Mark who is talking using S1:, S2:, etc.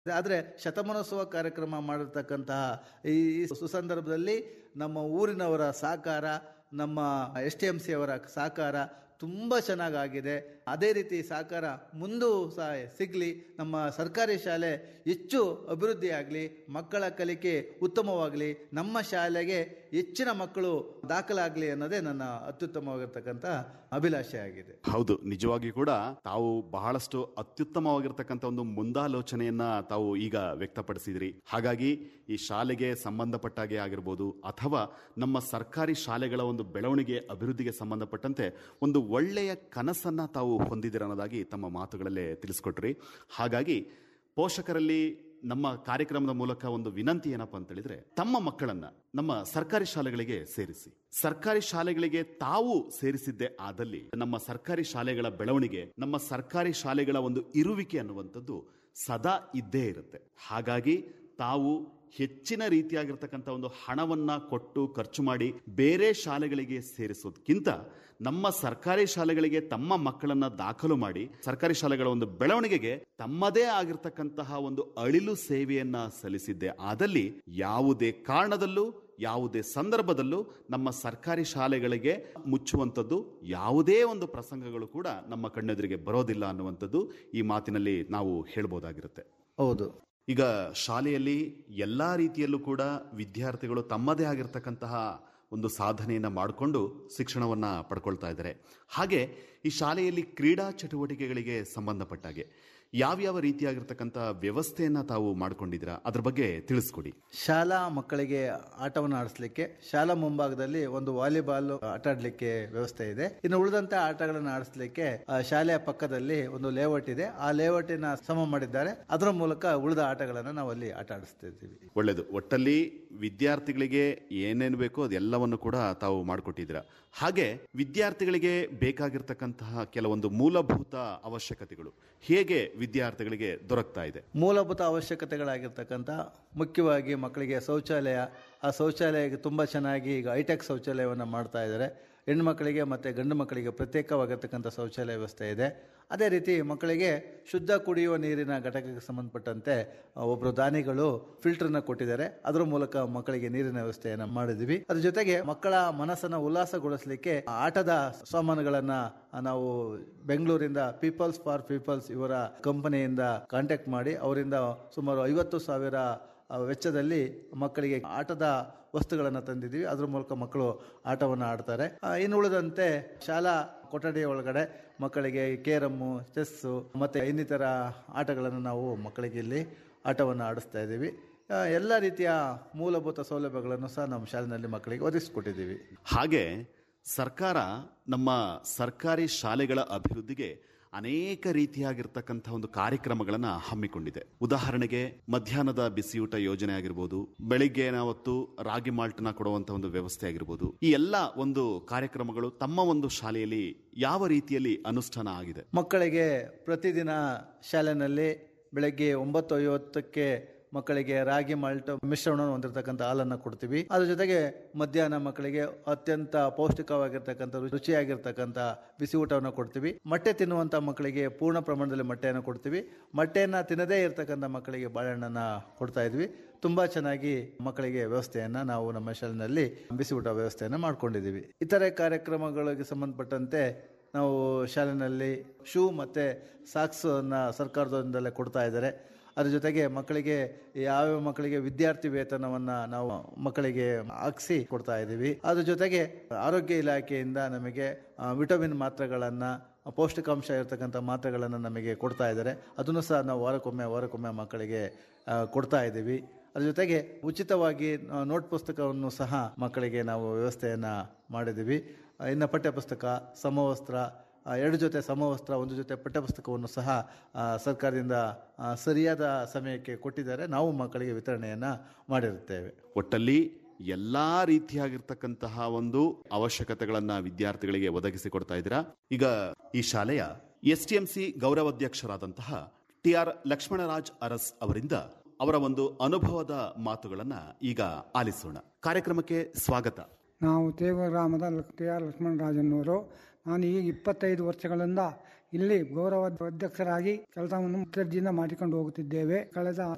S1: ಆದರೆ ಶತಮಾನೋತ್ಸವ ಕಾರ್ಯಕ್ರಮ ಮಾಡಿರ್ತಕ್ಕಂತಹ ಈ ಸುಸಂದರ್ಭದಲ್ಲಿ ನಮ್ಮ ಊರಿನವರ ಸಹಕಾರ ನಮ್ಮ ಎಸ್ ಟಿ ಎಂ ಸಿ ಅವರ ಸಹಕಾರ ತುಂಬ ಚೆನ್ನಾಗಾಗಿದೆ ಅದೇ ರೀತಿ ಸಹಕಾರ ಮುಂದೂ ಸಹ ಸಿಗಲಿ ನಮ್ಮ ಸರ್ಕಾರಿ ಶಾಲೆ ಹೆಚ್ಚು ಅಭಿವೃದ್ಧಿ ಆಗಲಿ ಮಕ್ಕಳ ಕಲಿಕೆ ಉತ್ತಮವಾಗಲಿ ನಮ್ಮ ಶಾಲೆಗೆ ಹೆಚ್ಚಿನ ಮಕ್ಕಳು ದಾಖಲಾಗಲಿ ಅನ್ನೋದೇ ನನ್ನ ಅತ್ಯುತ್ತಮವಾಗಿರ್ತಕ್ಕಂಥ ಅಭಿಲಾಷೆ ಆಗಿದೆ
S2: ಹೌದು ನಿಜವಾಗಿ ಕೂಡ ತಾವು ಬಹಳಷ್ಟು ಅತ್ಯುತ್ತಮವಾಗಿರ್ತಕ್ಕಂಥ ಒಂದು ಮುಂದಾಲೋಚನೆಯನ್ನ ತಾವು ಈಗ ವ್ಯಕ್ತಪಡಿಸಿದ್ರಿ ಹಾಗಾಗಿ ಈ ಶಾಲೆಗೆ ಸಂಬಂಧಪಟ್ಟಾಗೆ ಆಗಿರ್ಬೋದು ಅಥವಾ ನಮ್ಮ ಸರ್ಕಾರಿ ಶಾಲೆಗಳ ಒಂದು ಬೆಳವಣಿಗೆ ಅಭಿವೃದ್ಧಿಗೆ ಸಂಬಂಧಪಟ್ಟಂತೆ ಒಂದು ಒಳ್ಳೆಯ ಕನಸನ್ನ ತಾವು ಹೊಂದಿದ್ದೀರ ಅನ್ನೋದಾಗಿ ತಮ್ಮ ಮಾತುಗಳಲ್ಲೇ ತಿಳಿಸ್ಕೊಟ್ರಿ ಹಾಗಾಗಿ ಪೋಷಕರಲ್ಲಿ ನಮ್ಮ ಕಾರ್ಯಕ್ರಮದ ಮೂಲಕ ಒಂದು ವಿನಂತಿ ಏನಪ್ಪಾ ಅಂತ ಹೇಳಿದ್ರೆ ತಮ್ಮ ಮಕ್ಕಳನ್ನ ನಮ್ಮ ಸರ್ಕಾರಿ ಶಾಲೆಗಳಿಗೆ ಸೇರಿಸಿ ಸರ್ಕಾರಿ ಶಾಲೆಗಳಿಗೆ ತಾವು ಸೇರಿಸಿದ್ದೇ ಆದಲ್ಲಿ ನಮ್ಮ ಸರ್ಕಾರಿ ಶಾಲೆಗಳ ಬೆಳವಣಿಗೆ ನಮ್ಮ ಸರ್ಕಾರಿ ಶಾಲೆಗಳ ಒಂದು ಇರುವಿಕೆ ಅನ್ನುವಂಥದ್ದು ಸದಾ ಇದ್ದೇ ಇರುತ್ತೆ ಹಾಗಾಗಿ ತಾವು ಹೆಚ್ಚಿನ ರೀತಿಯಾಗಿರ್ತಕ್ಕಂಥ ಒಂದು ಹಣವನ್ನ ಕೊಟ್ಟು ಖರ್ಚು ಮಾಡಿ ಬೇರೆ ಶಾಲೆಗಳಿಗೆ ಸೇರಿಸೋದಕ್ಕಿಂತ ನಮ್ಮ ಸರ್ಕಾರಿ ಶಾಲೆಗಳಿಗೆ ತಮ್ಮ ಮಕ್ಕಳನ್ನ ದಾಖಲು ಮಾಡಿ ಸರ್ಕಾರಿ ಶಾಲೆಗಳ ಒಂದು ಬೆಳವಣಿಗೆಗೆ ತಮ್ಮದೇ ಆಗಿರ್ತಕ್ಕಂತಹ ಒಂದು ಅಳಿಲು ಸೇವೆಯನ್ನ ಸಲ್ಲಿಸಿದ್ದೆ ಆದಲ್ಲಿ ಯಾವುದೇ ಕಾರಣದಲ್ಲೂ ಯಾವುದೇ ಸಂದರ್ಭದಲ್ಲೂ ನಮ್ಮ ಸರ್ಕಾರಿ ಶಾಲೆಗಳಿಗೆ ಮುಚ್ಚುವಂಥದ್ದು ಯಾವುದೇ ಒಂದು ಪ್ರಸಂಗಗಳು ಕೂಡ ನಮ್ಮ ಕಣ್ಣೆದುರಿಗೆ ಬರೋದಿಲ್ಲ ಅನ್ನುವಂಥದ್ದು ಈ ಮಾತಿನಲ್ಲಿ ನಾವು ಹೇಳ್ಬೋದಾಗಿರುತ್ತೆ
S1: ಹೌದು
S2: ಈಗ ಶಾಲೆಯಲ್ಲಿ ಎಲ್ಲಾ ರೀತಿಯಲ್ಲೂ ಕೂಡ ವಿದ್ಯಾರ್ಥಿಗಳು ತಮ್ಮದೇ ಆಗಿರ್ತಕ್ಕಂತಹ ಒಂದು ಸಾಧನೆಯನ್ನ ಮಾಡಿಕೊಂಡು ಶಿಕ್ಷಣವನ್ನ ಪಡ್ಕೊಳ್ತಾ ಇದ್ದಾರೆ ಹಾಗೆ ಈ ಶಾಲೆಯಲ್ಲಿ ಕ್ರೀಡಾ ಚಟುವಟಿಕೆಗಳಿಗೆ ಸಂಬಂಧಪಟ್ಟಾಗೆ ಯಾವ್ಯಾವ ರೀತಿಯಾಗಿರ್ತಕ್ಕಂಥ ವ್ಯವಸ್ಥೆಯನ್ನ ತಾವು ಮಾಡ್ಕೊಂಡಿದ್ದೀರಾ ಅದ್ರ ಬಗ್ಗೆ ತಿಳಿಸ್ಕೊಡಿ
S1: ಶಾಲಾ ಮಕ್ಕಳಿಗೆ ಆಟವನ್ನು ಆಡಿಸ್ಲಿಕ್ಕೆ ಶಾಲಾ ಮುಂಭಾಗದಲ್ಲಿ ಒಂದು ವಾಲಿಬಾಲ್ ಆಟ ಆಡ್ಲಿಕ್ಕೆ ವ್ಯವಸ್ಥೆ ಇದೆ ಇನ್ನು ಉಳಿದಂತ ಆಟಗಳನ್ನು ಆಡಿಸ್ಲಿಕ್ಕೆ ಆ, ಶಾಲೆಯ ಪಕ್ಕದಲ್ಲಿ ಒಂದು ಲೇಔಟ್ ಇದೆ ಆ ಲೇಔಟಿನ ಸಮ ಮಾಡಿದ್ದಾರೆ ಅದರ ಮೂಲಕ ಉಳಿದ ಆಟಗಳನ್ನು ನಾವು ಅಲ್ಲಿ ಆಟ ಆಡಿಸ್ತಾ ಇದ್ದೀವಿ
S2: ಒಳ್ಳೆಯದು ಒಟ್ಟಲ್ಲಿ ವಿದ್ಯಾರ್ಥಿಗಳಿಗೆ ಏನೇನು ಬೇಕೋ ಅದೆಲ್ಲವನ್ನು ಕೂಡ ತಾವು ಮಾಡಿಕೊಟ್ಟಿದ್ದೀರಾ ಹಾಗೆ ವಿದ್ಯಾರ್ಥಿಗಳಿಗೆ ಬೇಕಾಗಿರ್ತಕ್ಕಂತಹ ಕೆಲವೊಂದು ಮೂಲಭೂತ ಅವಶ್ಯಕತೆಗಳು ಹೇಗೆ ವಿದ್ಯಾರ್ಥಿಗಳಿಗೆ ದೊರಕ್ತಾ ಇದೆ
S1: ಮೂಲಭೂತ ಅವಶ್ಯಕತೆಗಳಾಗಿರ್ತಕ್ಕಂಥ ಮುಖ್ಯವಾಗಿ ಮಕ್ಕಳಿಗೆ ಶೌಚಾಲಯ ಆ ಶೌಚಾಲಯಕ್ಕೆ ತುಂಬ ಚೆನ್ನಾಗಿ ಈಗ ಹೈಟೆಕ್ ಶೌಚಾಲಯವನ್ನು ಮಾಡ್ತಾ ಇದ್ದಾರೆ ಹೆಣ್ಣು ಮಕ್ಕಳಿಗೆ ಮತ್ತು ಗಂಡು ಮಕ್ಕಳಿಗೆ ಪ್ರತ್ಯೇಕವಾಗಿರ್ತಕ್ಕಂಥ ಶೌಚಾಲಯ ವ್ಯವಸ್ಥೆ ಇದೆ ಅದೇ ರೀತಿ ಮಕ್ಕಳಿಗೆ ಶುದ್ಧ ಕುಡಿಯುವ ನೀರಿನ ಘಟಕಕ್ಕೆ ಸಂಬಂಧಪಟ್ಟಂತೆ ಆ, ಒಬ್ಬರು ದಾನಿಗಳು ಫಿಲ್ಟರ್ನ ಕೊಟ್ಟಿದ್ದಾರೆ ಅದರ ಮೂಲಕ ಮಕ್ಕಳಿಗೆ ನೀರಿನ ವ್ಯವಸ್ಥೆಯನ್ನು ಮಾಡಿದ್ವಿ ಅದ್ರ ಜೊತೆಗೆ ಮಕ್ಕಳ ಮನಸ್ಸನ್ನು ಉಲ್ಲಾಸಗೊಳಿಸಲಿಕ್ಕೆ ಆಟದ ಸಾಮಾನುಗಳನ್ನ ನಾವು ಬೆಂಗಳೂರಿಂದ ಪೀಪಲ್ಸ್ ಫಾರ್ ಪೀಪಲ್ಸ್ ಇವರ ಕಂಪನಿಯಿಂದ ಕಾಂಟ್ಯಾಕ್ಟ್ ಮಾಡಿ ಅವರಿಂದ ಸುಮಾರು ಐವತ್ತು ಸಾವಿರ ಆ, ವೆಚ್ಚದಲ್ಲಿ ಮಕ್ಕಳಿಗೆ ಆಟದ ವಸ್ತುಗಳನ್ನು ತಂದಿದ್ದೀವಿ ಅದ್ರ ಮೂಲಕ ಮಕ್ಕಳು ಆಟವನ್ನು ಆಡ್ತಾರೆ ಆ, ಇನ್ನು ಉಳಿದಂತೆ ಶಾಲಾ ಕೊಠಡಿಯ ಒಳಗಡೆ ಮಕ್ಕಳಿಗೆ ಕೇರಮ್ಮು ಚೆಸ್ಸು ಮತ್ತು ಇನ್ನಿತರ ಆಟಗಳನ್ನು ನಾವು ಮಕ್ಕಳಿಗೆ ಇಲ್ಲಿ ಆಟವನ್ನು ಆಡಿಸ್ತಾ ಇದ್ದೀವಿ ಆ, ಎಲ್ಲ ರೀತಿಯ ಮೂಲಭೂತ ಸೌಲಭ್ಯಗಳನ್ನು ಸಹ ನಮ್ಮ ಶಾಲೆಯಲ್ಲಿ ಮಕ್ಕಳಿಗೆ ಒದಗಿಸಿಕೊಟ್ಟಿದ್ದೀವಿ
S2: ಹಾಗೆ ಸರ್ಕಾರ ನಮ್ಮ ಸರ್ಕಾರಿ ಶಾಲೆಗಳ ಅಭಿವೃದ್ಧಿಗೆ ಅನೇಕ ರೀತಿಯಾಗಿರ್ತಕ್ಕಂಥ ಒಂದು ಕಾರ್ಯಕ್ರಮಗಳನ್ನ ಹಮ್ಮಿಕೊಂಡಿದೆ ಉದಾಹರಣೆಗೆ ಮಧ್ಯಾಹ್ನದ ಬಿಸಿಯೂಟ ಯೋಜನೆ ಆಗಿರ್ಬೋದು ಬೆಳಿಗ್ಗೆ ಹೊತ್ತು ರಾಗಿ ಮಾಲ್ಟ್ನ ಕೊಡುವಂತ ಒಂದು ವ್ಯವಸ್ಥೆ ಆಗಿರ್ಬೋದು ಈ ಎಲ್ಲ ಒಂದು ಕಾರ್ಯಕ್ರಮಗಳು ತಮ್ಮ ಒಂದು ಶಾಲೆಯಲ್ಲಿ ಯಾವ ರೀತಿಯಲ್ಲಿ ಅನುಷ್ಠಾನ ಆಗಿದೆ
S1: ಮಕ್ಕಳಿಗೆ ಪ್ರತಿದಿನ ಶಾಲೆಯಲ್ಲಿ ಬೆಳಗ್ಗೆ ಒಂಬತ್ತು ಐವತ್ತಕ್ಕೆ ಮಕ್ಕಳಿಗೆ ರಾಗಿ ಮಾಲ್ಟ್ ಮಿಶ್ರಣವನ್ನು ಹೊಂದಿರತಕ್ಕಂಥ ಹಾಲನ್ನು ಕೊಡ್ತೀವಿ ಅದ್ರ ಜೊತೆಗೆ ಮಧ್ಯಾಹ್ನ ಮಕ್ಕಳಿಗೆ ಅತ್ಯಂತ ಪೌಷ್ಟಿಕವಾಗಿರ್ತಕ್ಕಂಥ ರುಚಿಯಾಗಿರ್ತಕ್ಕಂಥ ಬಿಸಿ ಊಟವನ್ನು ಕೊಡ್ತೀವಿ ಮೊಟ್ಟೆ ತಿನ್ನುವಂಥ ಮಕ್ಕಳಿಗೆ ಪೂರ್ಣ ಪ್ರಮಾಣದಲ್ಲಿ ಮೊಟ್ಟೆಯನ್ನು ಕೊಡ್ತೀವಿ ಮೊಟ್ಟೆಯನ್ನು ತಿನ್ನದೇ ಇರತಕ್ಕಂಥ ಮಕ್ಕಳಿಗೆ ಬಾಳೆಹಣ್ಣನ್ನು ಕೊಡ್ತಾ ಇದ್ವಿ ತುಂಬ ಚೆನ್ನಾಗಿ ಮಕ್ಕಳಿಗೆ ವ್ಯವಸ್ಥೆಯನ್ನು ನಾವು ನಮ್ಮ ಶಾಲೆಯಲ್ಲಿ ಬಿಸಿ ಊಟ ವ್ಯವಸ್ಥೆಯನ್ನು ಮಾಡ್ಕೊಂಡಿದ್ದೀವಿ ಇತರೆ ಕಾರ್ಯಕ್ರಮಗಳಿಗೆ ಸಂಬಂಧಪಟ್ಟಂತೆ ನಾವು ಶಾಲೆಯಲ್ಲಿ ಶೂ ಮತ್ತು ಸಾಕ್ಸನ್ನು ಸರ್ಕಾರದಿಂದಲೇ ಕೊಡ್ತಾ ಇದ್ದಾರೆ ಅದ್ರ ಜೊತೆಗೆ ಮಕ್ಕಳಿಗೆ ಯಾವ್ಯಾವ ಮಕ್ಕಳಿಗೆ ವಿದ್ಯಾರ್ಥಿ ವೇತನವನ್ನು ನಾವು ಮಕ್ಕಳಿಗೆ ಹಾಕ್ಸಿ ಕೊಡ್ತಾ ಇದ್ದೀವಿ ಅದ್ರ ಜೊತೆಗೆ ಆರೋಗ್ಯ ಇಲಾಖೆಯಿಂದ ನಮಗೆ ಆ, ವಿಟಮಿನ್ ಮಾತ್ರೆಗಳನ್ನು ಪೌಷ್ಟಿಕಾಂಶ ಇರತಕ್ಕಂಥ ಮಾತ್ರೆಗಳನ್ನು ನಮಗೆ ಕೊಡ್ತಾ ಇದ್ದಾರೆ ಅದನ್ನು ಸಹ ನಾವು ವಾರಕ್ಕೊಮ್ಮೆ ವಾರಕ್ಕೊಮ್ಮೆ ಮಕ್ಕಳಿಗೆ ಆ, ಕೊಡ್ತಾ ಇದ್ದೀವಿ ಅದ್ರ ಜೊತೆಗೆ ಉಚಿತವಾಗಿ ಆ, ನೋಟ್ ಪುಸ್ತಕವನ್ನು ಸಹ ಮಕ್ಕಳಿಗೆ ನಾವು ವ್ಯವಸ್ಥೆಯನ್ನು ಮಾಡಿದ್ದೀವಿ ಆ, ಇನ್ನು ಪಠ್ಯಪುಸ್ತಕ ಸಮವಸ್ತ್ರ ಆ, ಎರಡು ಜೊತೆ ಸಮವಸ್ತ್ರ ಒಂದು ಜೊತೆ ಪಠ್ಯಪುಸ್ತಕವನ್ನು ಸಹ ಆ, ಸರ್ಕಾರದಿಂದ ಆ, ಸರಿಯಾದ ಸಮಯಕ್ಕೆ ಕೊಟ್ಟಿದ್ದಾರೆ ನಾವು ಮಕ್ಕಳಿಗೆ ವಿತರಣೆಯನ್ನು ಮಾಡಿರುತ್ತೇವೆ
S2: ಒಟ್ಟಲ್ಲಿ ಎಲ್ಲಾ ರೀತಿಯಾಗಿರ್ತಕ್ಕಂತಹ ಒಂದು ಅವಶ್ಯಕತೆಗಳನ್ನ ವಿದ್ಯಾರ್ಥಿಗಳಿಗೆ ಒದಗಿಸಿಕೊಡ್ತಾ ಇದ್ದೀರಾ ಈಗ ಈ ಶಾಲೆಯ ಎಸ್ ಟಿ ಎಂ ಸಿ ಗೌರವಾಧ್ಯಕ್ಷರಾದಂತಹ ಟಿ ಆರ್ ಲಕ್ಷ್ಮಣರಾಜ್ ಅರಸ್ ಅವರಿಂದ ಅವರ ಒಂದು ಅನುಭವದ ಮಾತುಗಳನ್ನ ಈಗ ಆಲಿಸೋಣ ಕಾರ್ಯಕ್ರಮಕ್ಕೆ ಸ್ವಾಗತ
S3: ನಾವು ತೇವ ಗ್ರಾಮದ ಟಿ ಆರ್ ಲಕ್ಷ್ಮಣರಾಜನ್ನವರು ನಾನು ಈಗ ಇಪ್ಪತ್ತೈದು ವರ್ಷಗಳಿಂದ ಇಲ್ಲಿ ಗೌರವ ಅಧ್ಯಕ್ಷರಾಗಿ ಕೆಲಸವನ್ನು ಮುತರ್ಜಿಯಿಂದ ಮಾಡಿಕೊಂಡು ಹೋಗುತ್ತಿದ್ದೇವೆ ಕಳೆದ